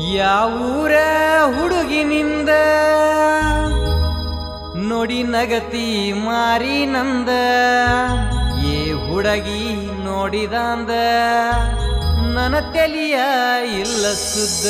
ಯಾವೂರ ಹುಡುಗಿನಿಂದ ನೋಡಿ ನಗತಿ ಮಾರಿ ನಂದ ಏ ಹುಡುಗಿ ನೋಡಿದಂದ ನನ್ನ ತೆಲಿಯ ಇಲ್ಲ ಸುದ್ದ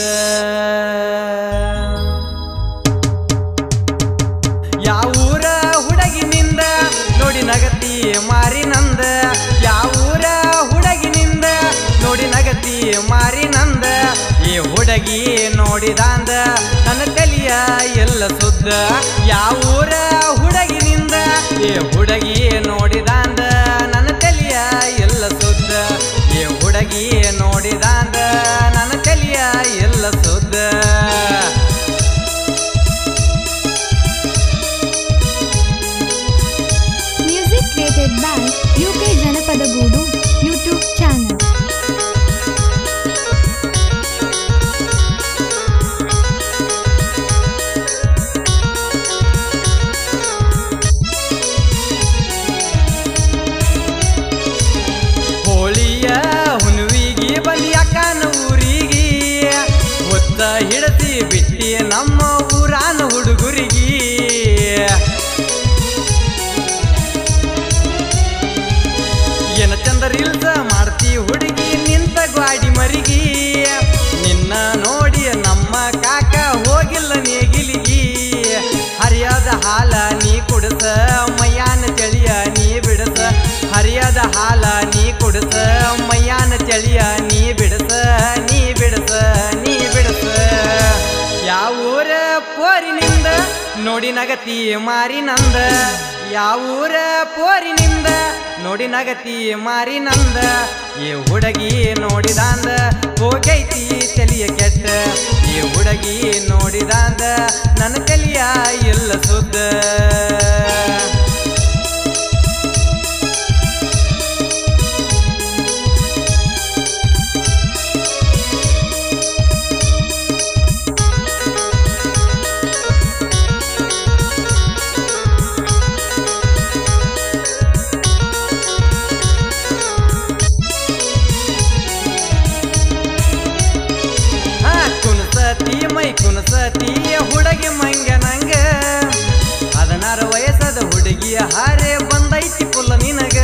ಯಾವೂರ ಹುಡುಗಿನಿಂದ ನೋಡಿ ನಗತಿ ಮಾರಿ ನಂದ ಯಾವೂರ ಹುಡುಗಿನಿಂದ ನೋಡಿ ನಗತಿ ಮಾರಿ ನಂದ ಈ ಹುಡುಗಿ ನೋಡಿದಾಂದ ನನ್ನ ತಲಿಯ ಎಲ್ಲ ಸುದ್ದ ಯಾವೂರ ಹುಡುಗಿನಿಂದ ಈ ಹುಡುಗಿ ನೋಡಿದಾಂದ ನನ್ನ ತಲಿಯ ಎಲ್ಲ ಸುದ್ದ ಈ ಹುಡುಗಿ ನೋಡಿದಾಂದ ನನ್ನ ತಲಿಯ ಎಲ್ಲ ಸುದ್ದ Music created by UK Janapada Gudu YouTube channel. ಹೋಳಿಯ ಹುನುವಿಗಿ ಬಂದ್ಯಾಕನ ಊರಿಗಿ ಹೊತ್ತ ಹಿಡತಿ ಬಿಟ್ಟಿ ನಮ್ಮ ಊರಾನ ಹುಡುಗರಿಗಿ ಏನ ಚಂದ ರೀಲ್ಸ ಮಾಡ್ತಿ ಹುಡುಗಿ ನಿಂತ ಗ್ವಾಡಿ ಮರಿಗಿ ನಿನ್ನ ನೋಡಿ ನಮ್ಮ ಕಾಕ ಹೋಗಿಲ್ಲ ನೇಗಿಲಿಗಿ ಹರಿಯದ ಹಾಲ ನೀ ಕುಡಸ ಮಯ್ಯಾನ ಚಳಿಯ ನೀ ಬಿಡಸ ಹರಿಯದ ಹಾಲ ನೀ ಕುಡಸ ಮಯ್ಯಾನ ಚಳಿಯ ನೀ ಬಿಡಸ ನೀ ಬಿಡಸ ನೀ ಬಿಡಸ ಯಾವೂರ ಪೋರಿನಿಂದ ನೋಡಿ ನಗತಿ ಮಾರಿ ನಂದ ಯಾವೂರ ಪೋರಿನಿಂದ ನೋಡಿ ನಗತಿ ಮಾರಿ ನಂದ ಈ ಹುಡುಗಿ ನೋಡಿದಾಂದ ಹೋಗೈತಿ ತಲಿಯ ಕೆಟ್ಟ ಈ ಹುಡುಗಿ ನೋಡಿದಾಂದ ನನ್ನ ತಲಿಯ ಎಲ್ಲ ಸುದ್ದ ಹಾ ಕುಣಸತಿ ಮೈ ಕುಣಸತಿ ಹುಡುಗಿ ಮಂಗ ನಂಗ ಹದಿನಾರು ವಯಸ್ಸದ ಹುಡುಗಿ ಹಾರೆ ಬಂದೈತಿ ಪುಲ್ಲ ನಿನಗ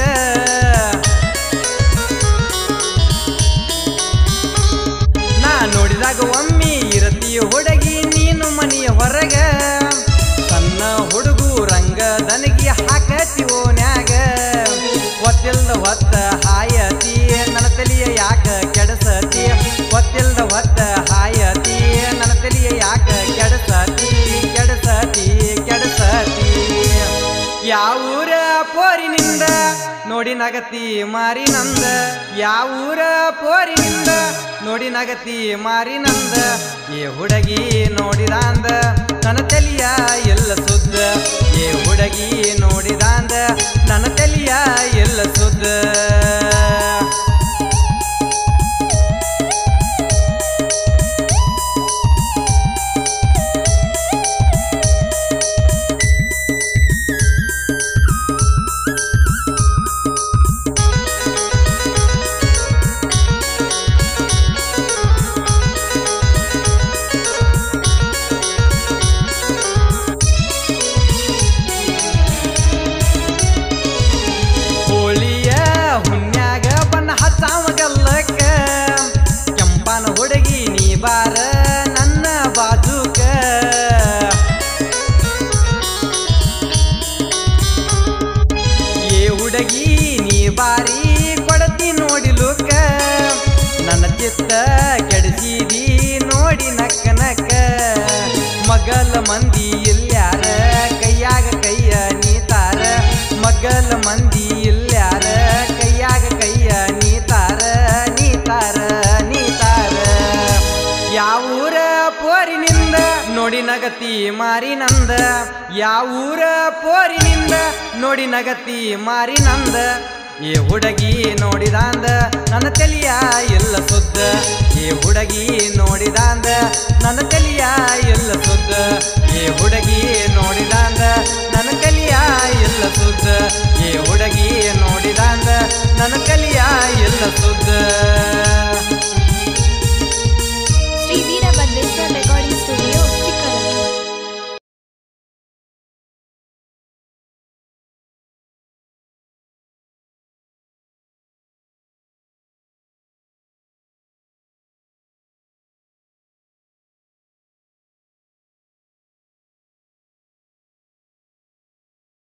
ನಾ ನೋಡಿದಾಗ ಒಮ್ಮಿ ಇರತಿ ಹುಡುಗಿ ನೀನು ಮನೆಯ ಹೊರಗ ಸಣ್ಣ ಹುಡುಗು ರಂಗ ದನಗಿ ಹಾಕತಿ ಓನ್ಯಾಗ ಒತ್ತಿಲ್ದ ಹೊತ್ತ ಹಾಯತಿ ನನ್ನ ತಲಿಯ ಯಾಕ ಕೆಡಸತಿ ಒತ್ತಿಲ್ದ ಹೊತ್ತ ಹಾಯತಿ ನನ್ನ ತಲಿಯ ಯಾಕ ಕೆಡಸತಿ ಕೆಡಸತಿ ಕೆಡಸತಿ ಯಾವೂರ ಪೋರಿನಿಂದ ನೋಡಿ ನಗತಿ ಮಾರಿ ನಂದ ಯಾವೂರ ಪೋರಿನಿಂದ ನೋಡಿ ನಗತಿ ಮಾರಿ ನಂದ ಏ ಹುಡುಗಿ ನೋಡಿದಾಂದ ನನ್ನ ತಲಿಯ ಎಲ್ಲ ಸುದ್ದ ಏ ಹುಡುಗಿ ನೋಡಿದಾಂದ ನನ್ನ ತಲಿಯ ಎಲ್ಲ ಸುದ್ದ ಹೋಳಿಯ ಹುಣ್ಯಾಗ ಬಣ್ಣ ಹಚ್ಚಾವ ಗಲ್ಲಕ್ಕ ಕೆಂಪನ ಹುಡುಗಿ ನೀ ಬಾರ ನನ್ನ ಬಾಜುಕ ಏ ಹುಡುಗಿ ನೀ ಬಾರಿ ಕೊಡತಿ ನೋಡಿ ಲುಕ್ಕ ನನ್ನ ಚಿತ್ತ ಕೆಡಿಸಿದಿ ನೋಡಿ ನಕ್ಕ ನಕ್ಕ ಮಗಲ ಮಂದಿ ಇಲ್ಯಾರ ಕೈಯಾಗ ಕೈಯ ನೀತಾರ ಮಗಲ ಮಂದಿ ಇಲ್ಯಾರ ಕೈಯಾಗ ಕೈಯ ನೀತಾರ ನೀತಾರ ನೀತಾರ ಯಾವೂರ ಪೋರಿನಿಂದ ನೋಡಿ ನಗತಿ ಮಾರಿ ನಂದ ಯಾವೂರ ಪೋರಿನಿಂದ ನೋಡಿ ನಗತಿ ಮಾರಿ ನಂದ ಈ ಹುಡುಗಿ ನೋಡಿದಾಂದ ನನ್ನ ತಲಿಯ ಎಲ್ಲ ಸುದ್ದ ಈ ಹುಡುಗಿ ನೋಡಿದಾಂದ ನನ್ನ ತಲಿಯ ಎಲ್ಲ ಸುದ್ದ ಈ ಹುಡುಗಿ ನೋಡಿದಾಂದ ನನ್ನ ತಲಿಯ ಎಲ್ಲ ಸುದ್ದ ಈ ಹುಡುಗಿ ನೋಡಿದಾಂದ ನನ್ನ ತಲಿಯ ಎಲ್ಲ ಸುದ್ದ